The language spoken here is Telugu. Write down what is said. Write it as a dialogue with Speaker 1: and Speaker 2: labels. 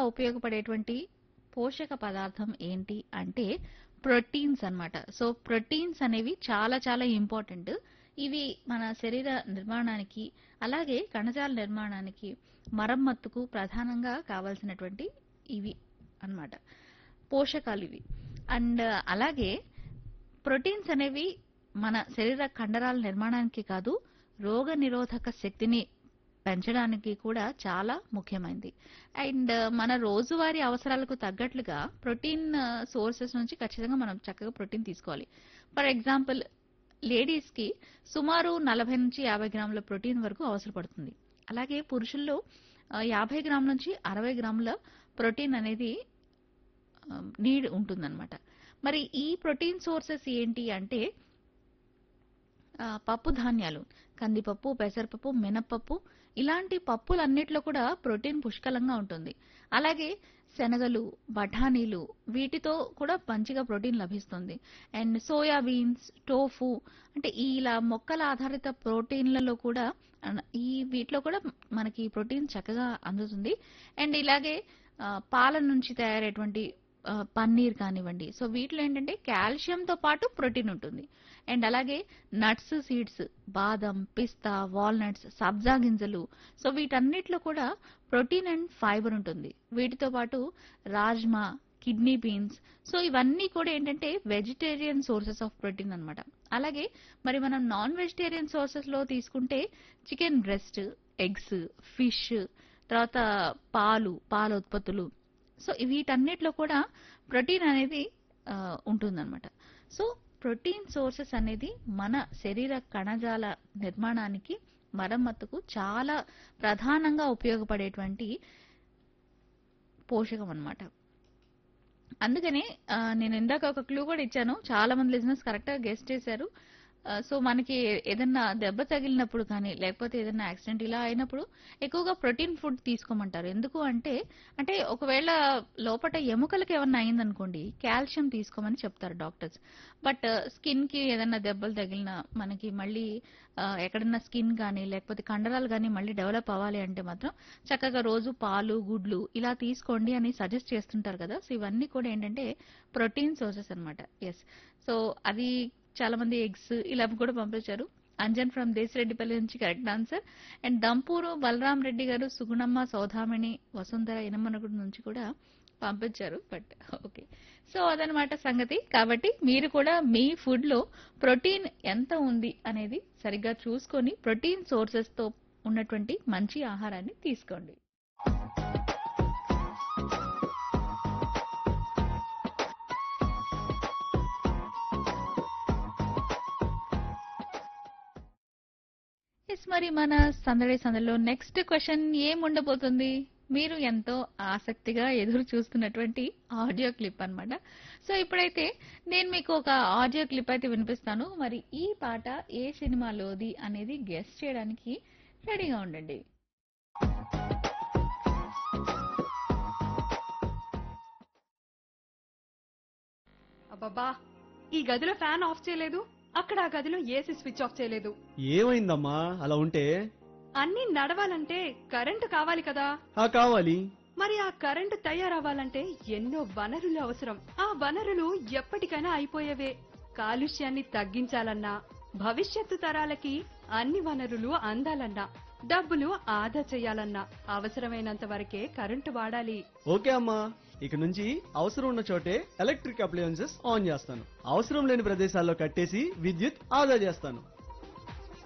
Speaker 1: ఉపయోగపడేటువంటి పోషక పదార్థం ఏంటి అంటే ప్రోటీన్స్ అన్నమాట సో ప్రోటీన్స్ అనేవి చాలా చాలా ఇంపార్టెంట్ ఇవి మన శరీర నిర్మాణానికి అలాగే కణజాల నిర్మాణానికి మరమ్మత్తుకు ప్రధానంగా కావాల్సినటువంటి ఇవి అన్నమాట పోషకాలు ఇవి అండ్ అలాగే ప్రోటీన్స్ అనేవి మన శరీర కండరాల నిర్మాణానికి కాదు రోగ నిరోధక శక్తిని పెంచడానికి కూడా చాలా ముఖ్యమైనది అండ్ మన రోజువారీ అవసరాలకు తగ్గట్లుగా ప్రోటీన్ సోర్సెస్ నుంచి ఖచ్చితంగా మనం చక్కగా ప్రోటీన్ తీసుకోవాలి ఫర్ ఎగ్జాంపుల్ లేడీస్ కి సుమారు నలభై నుంచి యాభై గ్రాముల ప్రోటీన్ వరకు అవసరపడుతుంది అలాగే పురుషుల్లో ఆ, యాభై గ్రాముల నుంచి అరవై గ్రాముల ప్రోటీన్ అనేది నీడ్ ఉంటుందన్నమాట మరి ఈ ప్రోటీన్ సోర్సెస్ ఏంటి అంటే ఆ, పప్పు ధాన్యాలు కందిపప్పు పెసరపప్పు మినప్పప్పు ఇలాంటి పప్పులన్నిట్లో కూడా ప్రోటీన్ పుష్కలంగా ఉంటుంది అలాగే శనగలు బఠానీలు వీటితో కూడా మంచిగా ప్రోటీన్ లభిస్తుంది అండ్ సోయా బీన్స్ టోఫు అంటే ఈ ఇలా మొక్కల ఆధారిత ప్రోటీన్లలో కూడా అన- ఈ వీటిలో కూడా మనకి ప్రోటీన్ చక్కగా అందుతుంది అండ్ ఇలాగే ఆ, పాల నుంచి తయారైనటువంటి ఆ, పన్నీర్ కానివ్వండి సో వీటిలో ఏంటంటే కాల్షియంతో పాటు ప్రోటీన్ ఉంటుంది అండ్ అలాగే నట్స్ సీడ్స్ బాదం పిస్తా వాల్నట్స్ సబ్జా గింజలు సో వీటన్నిటిలో కూడా ప్రోటీన్ అండ్ ఫైబర్ ఉంటుంది వీటితో పాటు రాజ్మా కిడ్నీ బీన్స్ సో ఇవన్నీ కూడా ఏంటంటే వెజిటేరియన్ సోర్సెస్ ఆఫ్ ప్రోటీన్ అన్నమాట అలాగే మరి మనం నాన్ వెజిటేరియన్ సోర్సెస్ లో తీసుకుంటే చికెన్ బ్రెస్ట్ ఎగ్స్ ఫిష్ తర్వాత పాలు పాల ఉత్పత్తులు సో వీటన్నిటిలో కూడా ప్రోటీన్ అనేది ఆ, ఉంటుందన్నమాట సో ప్రోటీన్ సోర్సెస్ అనేది మన శరీర కణజాల నిర్మాణానికి మరమ్మతుకు చాలా ప్రధానంగా ఉపయోగపడేటువంటి పోషకం అన్నమాట అందుకనే ఆ, నేను ఇందాక ఒక క్లూ కూడా ఇచ్చాను చాలా మంది లిజినెస్ కరెక్ట్ గా గెస్ట్ చేశారు ఆ, సో మనకి ఏదన్నా దెబ్బ తగిలినప్పుడు కానీ లేకపోతే ఏదైనా యాక్సిడెంట్ ఇలా అయినప్పుడు ఎక్కువగా ప్రోటీన్ ఫుడ్ తీసుకోమంటారు ఎందుకు అంటే అంటే ఒకవేళ లోపల ఎముకలకి ఏమన్నా అయిందనుకోండి కాల్షియం తీసుకోమని చెప్తారు డాక్టర్స్ బట్ స్కిన్ కి ఏదైనా దెబ్బలు తగిలినా మనకి మళ్ళీ ఆ, ఎక్కడన్నా స్కిన్ కానీ లేకపోతే కండరాలు కానీ మళ్ళీ డెవలప్ అవ్వాలి అంటే మాత్రం చక్కగా రోజు పాలు గుడ్లు ఇలా తీసుకోండి అని సజెస్ట్ చేస్తుంటారు కదా సో ఇవన్నీ కూడా ఏంటంటే ప్రోటీన్ సోర్సెస్ అన్నమాట ఎస్ సో అది చాలా మంది ఎగ్స్ ఇలా కూడా పంపించారు అంజన్ ఫ్రమ్ దేశరెడ్డిపల్లి నుంచి correct answer and Dampuru Balaram Reddy గారు సుగుణమ్మ సౌధామిని వసుంధర ఇనమనగుడి నుంచి కూడా పంపించారు బట్ ఓకే సో అదనమాట సంగతి కాబట్టి మీరు కూడా మీ ఫుడ్ లో ప్రోటీన్ ఎంత ఉంది అనేది సరిగ్గా చూసుకొని ప్రోటీన్ సోర్సెస్ తో ఉన్నటువంటి మంచి ఆహారాన్ని తీసుకోండి ఎస్ మరి మన సందడి సందడిలో నెక్స్ట్ క్వశ్చన్ ఏం ఉండబోతుంది మీరు ఎంతో ఆసక్తిగా ఎదురు చూస్తున్నటువంటి ఆడియో క్లిప్ అన్నమాట సో ఇప్పుడైతే నేను మీకు ఒక ఆడియో క్లిప్ అయితే వినిపిస్తాను మరి ఈ పాట ఏ సినిమాలోది అనేది గెస్ట్ చేయడానికి రెడీగా ఉండండి
Speaker 2: అబ్బబ్బా ఈ గదిలో ఫ్యాన్ ఆఫ్ చేయలేదు అక్కడ ఆ గదిలో ఏసీ స్విచ్ ఆఫ్ చేయలేదు
Speaker 3: ఏమైందమ్మా అలా ఉంటే
Speaker 2: అన్నీ నడవాలంటే కరెంటు కావాలి కదా
Speaker 3: ఆ కావాలి
Speaker 2: మరి ఆ కరెంటు తయారవ్వాలంటే ఎన్నో వనరులు అవసరం ఆ వనరులు ఎప్పటికైనా అయిపోయేవే కాలుష్యాన్ని తగ్గించాలన్నా భవిష్యత్తు తరాలకి అన్ని వనరులు అందాలన్నా డబ్బులు ఆదా చేయాలన్నా అవసరమైనంత వరకే కరెంటు వాడాలి
Speaker 3: ఓకే అమ్మా ఇక నుంచి అవసరం ఉన్న చోటే ఎలక్ట్రిక్ అప్లయన్సెస్ ఆన్ చేస్తాను అవసరం లేని ప్రదేశాల్లో కట్టేసి విద్యుత్ ఆదా చేస్తాను